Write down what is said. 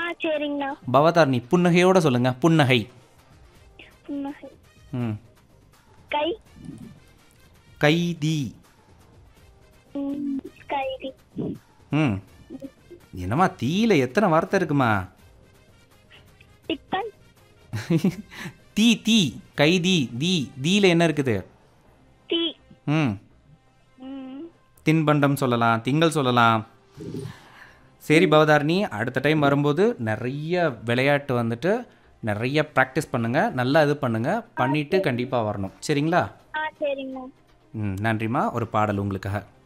சரிங்கண்ணா பவதாரணி புன்னகையோட சொல்லுங்க புன்னகை புன்னகை ம் கை கைதி ம், கைதி ம் என்னம்மா தீயில எத்தனை வார்த்தை இருக்குமா டிப்பன் தீ தீ கைதி தீ தீல என்ன இருக்குது தீ ம் ம், தின்பண்டம் சொல்லலாம் திங்கள் சொல்லலாம் சரி பவதாரணி அடுத்த டைம் வரும்போது நிறைய விளையாட்டு வந்துட்டு நிறைய ப்ராக்டிஸ் பண்ணுங்க நல்லா இது பண்ணுங்க பண்ணிட்டு கண்டிப்பாக வரணும் சரிங்களா ஆ சரிங்கண்ணா ம் நன்றிம்மா ஒரு பாடல் உங்களுக்காக